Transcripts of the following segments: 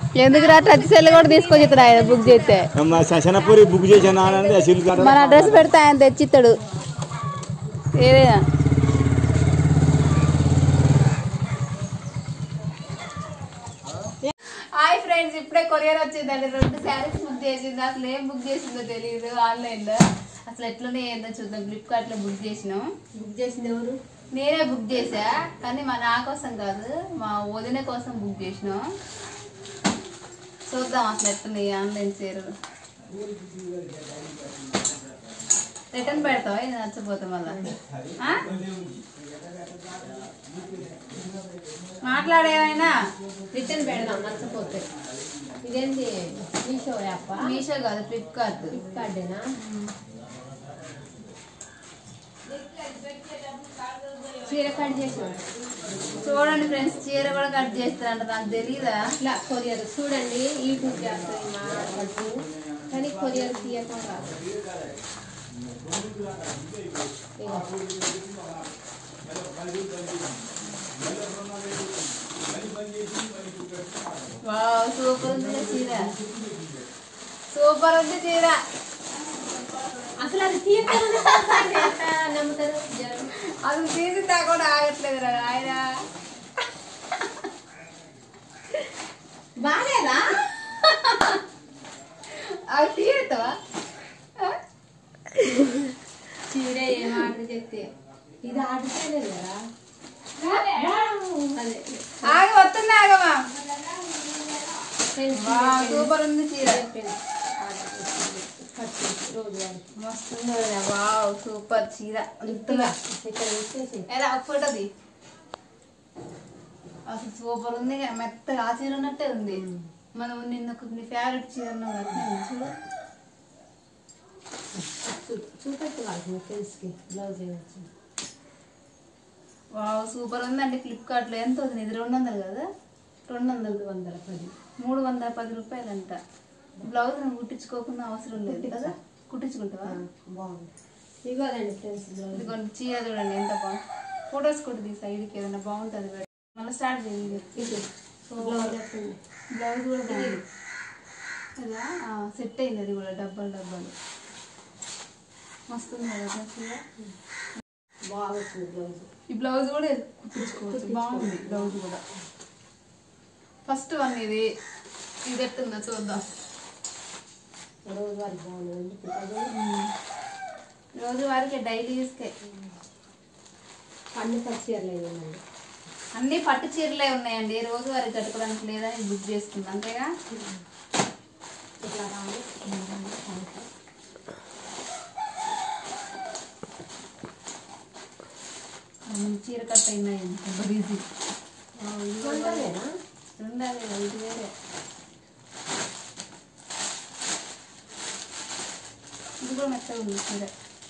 ఎందుకు రా touch cell కూడా తీసుకొచ్చి ఇస్తాడు ఆయన బుక్ చేస్తే మా శనపూరి బుక్ చేశాను అని అసలు కాదు. మన అడ్రస్ పెడితే ఆయన తెచ్చిస్తాడు ఏదైనా హాయ్ ఫ్రెండ్స్ ఇప్పుడే కొరియర్ వచ్చిందండి రెండు శారీస్ బుక్ చేసింది అసలు ఏం బుక్ చేసిందో తెలియదు ఆన్లైన్లో అసలు ఎట్లనే ఏందో చూద్దాం ఫ్లిప్కార్ట్లో బుక్ చేసినాం బుక్ చేసింది ఎవరు నేనే బుక్ చేసా కానీ మా నా కోసం కాదు మా వదిన కోసం బుక్ చేసినాం చూద్దాం అసలు ఎట్లున్నాయి ఆన్లైన్ చీరలు రిటర్న్ పెడతావా ఇది నచ్చపోతే మళ్ళా ఆ? మాట్లాడేమైనా రిటర్న్ పెడదాం నచ్చపోతే ఇదేంటి మీషో యాప్ మీషో కాదు ఫ్లిప్కార్ట్ ఫ్లిప్కార్టేనా చీర కట్ చేసి చూడండి ఫ్రెండ్స్ చీర కూడా కట్ చేస్తారంట నాకు తెలీదా ఇట్లా కొరియర్ చూడండి యూట్యూబ్ చేస్తాయి మా ఆడపడుచు కానీ కొరియర్ తీయకుండా రాదు ఇగో. వావ్ సూపర్ ఉంది చీర సూపర్ ఉంది చీర అసలు అది తీయకుండా ఎట్లా నమ్ముతారు జనం అది తీసి తా కూడా ఆగట్లేదు రా ఆయన బాగాలేదా అది తీరుతావా చీర ఏం ఆర్డర్ చెప్తే ఇది ఆర్డర్ చేయలేదు కదా అదే ఆగ వస్తుంది ఆగమా ఫ్రెండ్స్ వావ్ సూపర్ ఉంది చీర ఆర్డర్ చేసింది కట్ చేసి రోజు వారికి మస్తు ఉంది వదినా. వావ్ సూపర్ చీర ఇంతగా ఇక్కడ వచ్చేసి ఎలా ఒక ఫోటో తీ అసలు సూపర్ ఉంది ఇక మెత్తగా ఆ చీర ఉన్నట్టే ఉంది మనం నిన్న ఒక నీ ఫేవరెట్ చీర అన్నావు కదా, అట్లే ఉంది చూడు చూపెట్టుకోవాల్సింది ఫ్రెండ్స్కి బ్లౌజ్ ఏమొచ్చి వావ్ సూపర్ ఉందండి ఫ్లిప్కార్ట్లో ఎంత వస్తుంది ఇది రెండు వందలు కదా రెండు వందలు రెండు వందల పది మూడు వందల పది రూపాయలంట బ్లౌజ్ నువ్వు కుట్టించుకోకుండా అవసరం లేదు కదా కుట్టించుకుంటావా బాగుంది ఇవ్వదండి ఫ్రెండ్స్ బ్లౌజ్ ఇది కొన్ని చీర చూడండి ఎంత బాగుంది ఫొటోస్ కొట్టి సైడ్కి ఏదైనా బాగుంటుంది పెట్టి. మళ్ళీ స్టార్ట్ చేయండి ఇది బ్లౌజ్ ఎట్లుంది బ్లౌజ్ కూడా బాగుంది కదా సెట్ అయింది అది కూడా డబ్బాలు డబ్బాలు మస్తు ఉంది కదా చీర బాగా వచ్చింది బ్లౌజ్ ఈ బ్లౌజ్ కూడా కుట్టించుకోవచ్చు బాగుంది బ్లౌజ్ కూడా ఫస్ట్ వన్ ఇది ఇది ఎట్టుందో చూద్దాం రోజు వారికి బాగుంది ఇప్పుడు రోజు వారికి డైలీ యూస్కే అన్ని పచ్చిర్లు అయ్యిందండి అన్ని పట్టు చీరలే ఉన్నాయండి రోజు వారికి కట్టుకోవడానికి లేదని బుక్ చేసుకుందాం అంతేగా ఇట్లా రావాలి అన్ని చీర కట్ అయినాయి ఈజీ కొంటలేనా ఉండాలి ఇది వేరే ఇది కూడా మెత్తగా ఉంది చీర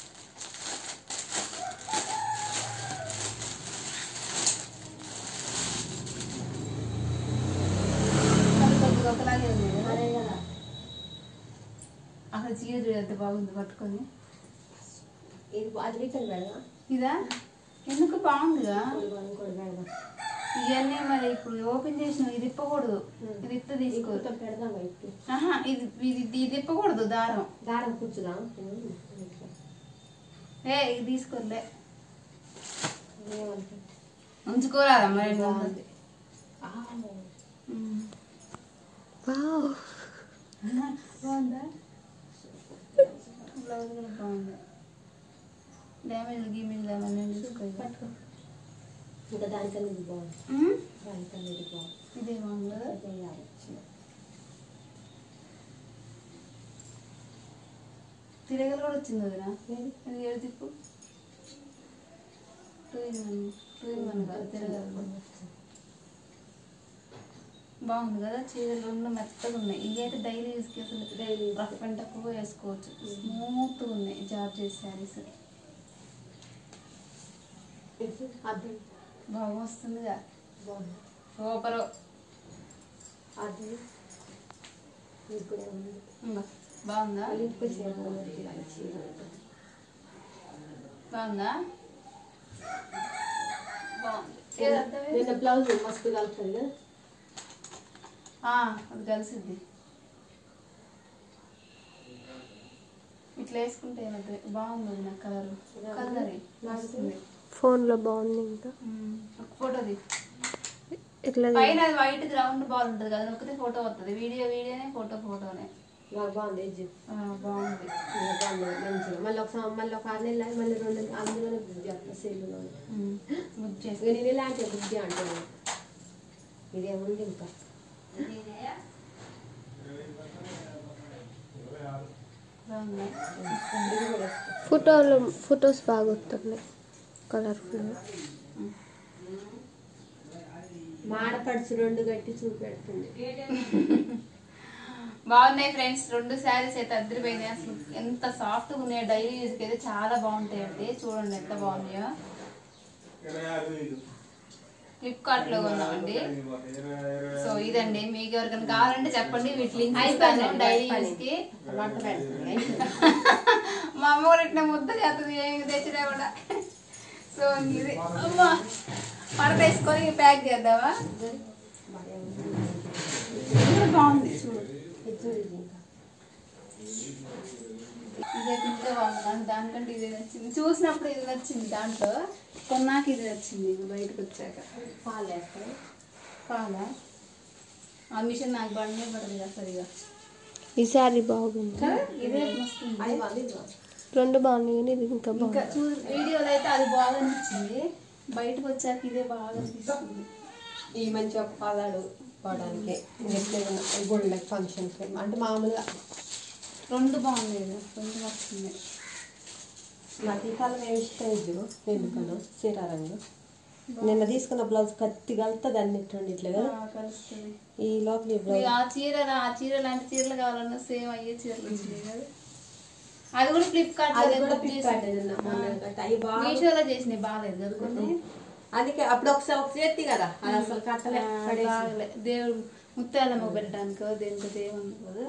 కానీ కొద్దిగా ఒకలాగే ఉంది కదా అదే కదా అక్కడ చీర చూడు ఎంత బాగుంది పట్టుకొని ఇది అది రిటర్న్ పెడదాం ఇదా ఎందుకు బాగుందిగా ఇంకోటి ఇంకోటి పెడదాం ఇవన్నీ మరి ఇప్పుడు ఓపెన్ చేసిన ఇది ఇప్పకూడదు ఇది ఇత్త తీసుకో ఇంకోటి పెడదాం ఇప్పుడు ఆహా ఇది ఇది ఇది ఇప్పకూడదు దారం దారం కూర్చుదాం ఇట్లా. ఏ ఇది తీసుకోలే ఏమంటారు ఉంచుకోరాదా మరి బాగుంది ఉమ్. బాగుందా బ్లౌజ్ కూడా బాగుంది డ్యామేజ్ గీమేజ్ అవన్నీ చూసుకో ఇక. పట్టుకో ఇంకా దానికన్నా ఇది బాగుంది ఉమ్? దానికన్నా ఇది బాగుంది ఇదే బాగుందా అదే వేయాలి. తిరగలు కూడా వచ్చింది వదినా ఏది? అది ఏడు తిప్పు two in one two in one కాదు తిరగలు కూడా బాగుంది కదా చీరలు రెండు మెత్తగా ఉన్నాయి ఇవి అయితే డైలీ యూస్కి అసలు డైలీ రఫ్ అండ్ టఫ్ వేసుకోవచ్చు స్మూత్ ఉన్నాయి జాబ్ చేసే శారీస్ ఇది అది బాగా వస్తుందిగా బాగుంది సూపర్ అది ఇప్పుడు ఏముంది ఇంకా బాగుందా మళ్ళీ ఇంకో చీర ఉంది. ఇలాంటి చీర. బాగుందా బాగుంది ఏది అర్థమే? నిన్న బ్లౌజ్ మస్తు కలుపుతుంది ఆ, అది కలిసిద్ది ఇట్లా వేసుకుంటే ఏమవుతుంది బాగుంది అది నా కలర్ కలర్ వస్తుంది ఫోన్లో బాగుంది ఇంకా ఒక ఫోటోది ఇట్లా పైన అది వైట్ గ్రౌండ్ బాల్ ఉంటుంది కదా నొక్కితే ఫోటో వస్తుంది వీడియో వీడియోనే ఫోటో ఫోటోనే నాకు బాగుంది ఎడ్జ్ ఆ, బాగుంది బాగుంది మంచిగా మళ్ళీ ఒక సం- మళ్ళీ ఒక ఆరు నెలలు మళ్ళీ రెండు నెలలు అందులోనే బుక్ చేస్తాను సేల్లోనే ఉమ్, బుక్ చేసి ఇక నేను ఇలాంటి బుక్ చేయంటాను ఇదేముంది ఇంకా బాగుంది ఫోటోలు ఫొటోస్ బాగా వస్తున్నాయి కలర్ఫుల్ మాడపడుచు రెండు గట్టి చూపెడుతుంది బాగున్నాయి ఫ్రెండ్స్ రెండు శారీస్ అయితే అద్దరిపోయినాయి అసలు ఎంత సాఫ్ట్గా ఉన్నాయో డైలీ యూజ్కి అయితే చాలా బాగుంటాయండి చూడండి ఎంత బాగున్నాయో ఫ్లిప్కార్ట్ లో కొన్నామండి సో ఇదండి మీకు ఎవరికైనా కావాలంటే చెప్పండి వీటి లింక్ ఇస్తాను డైలీ యూజ్ కి వంట పెడుతుంది మా అమ్మ కూడా ఇట్లా ముద్ద చేస్తుంది ఏమి తెచ్చినా కూడా సో ఇది అమ్మా మడత వేసుకొని ప్యాక్ చేద్దామా ఇది కూడా బాగుంది చూడు ఇదైతే ఇంకా బాగుంది దాని- దానికంటే ఇది నచ్చింది చూసినప్పుడు ఇది నచ్చింది దాంట్లో కొన్నాక ఇది నచ్చింది ఇది బయటకు వచ్చాక పాలు వేస్తాను పాలా ఆ మిషన్ నాకు బండే పడదు కదా సరిగా ఈ శారీ బాగుంది కదా ఇదే మస్తు ఉంది. అది బాగుంది రెండు బాగున్నాయి కానీ ఇది ఇంకా ఇంకా బాగుంది చూ వీడియోలో అయితే అది బాగా అనిపించింది బయటకు వచ్చాక ఇదే బాగా అనిపిస్తుంది ఈ మంచి ఒక పాదాడు పోవడానికి ఎట్లయినా గుళ్ళకి ఫంక్షన్కి అంటే మామూలుగా రెండు బాగున్నాయి కదా, రెండు వస్తున్నాయి నాకు ఈ కాలం ఏమి ఇష్టం ఇది ఎందుకనో సీతారంగు నిన్న తీసుకున్న బ్లౌజ్ కత్తి కలుతుంది అన్నిటి ఇట్లా కదా కలుస్తుంది ఈ లోపల ఈ బ్లౌజ్ ఆ చీర ఆ చీర లాంటి చీరలు కావాలన్నా సేమ్ అయ్యే చీరలు వచ్చినాయి కదా అది కూడా ఫ్లిప్కార్ట్ అది కూడా ఫ్లిప్కార్ట్ ఏదన్నా మొన్న కట్ట. అవి బాగా మీషోలో చేసినాయి బాగాలేదు కదా కొన్ని అందుకే అప్పుడు ఒకసారి ఒక చేతి కదా అది అసలు కట్టలే ఆ, పడేసి. బాగలే దేవుడు ముత్యాలమ్మ పెట్టడానికో దేనికో దేవుని కదా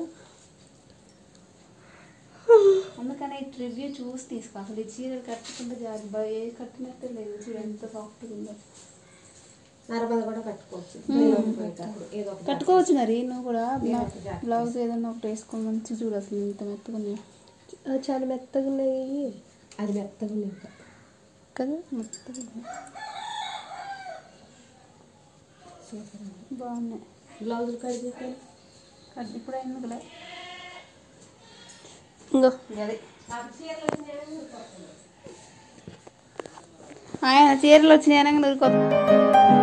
అందుకని ఈ రివ్యూ చూసి తీసుకో అసలు ఈ చీరలు కట్టుకుంటే జారి బా- ఏ కట్టినట్టే లేదు చూడు ఎంత సాఫ్ట్గా ఉందో నర్మద కూడా కట్టుకోవచ్చు నేను ఒకటి పోయేటప్పుడు ఏదో ఒకటి కట్టుకోవచ్చు మరి నువ్వు కూడా నేను ఒక జాకెట్ బ్లౌజ్ ఏదన్నా ఒకటి వేసుకో మంచి చూడు అసలు ఇంత మెత్తగా ఉన్నాయి ఆ, చాలా మెత్తగా ఉన్నాయి అది మెత్తగా ఉన్నాయి ఇంకా కదా మెత్తగా ఉన్నాయి. బాగున్నాయి బ్లౌజులు కట్ చేశాను కట్ ఇప్పుడు ఎందుకులే ఇంకో అది ఆయన చీరలు వచ్చినాయి అనగా నువ్వు కొత్త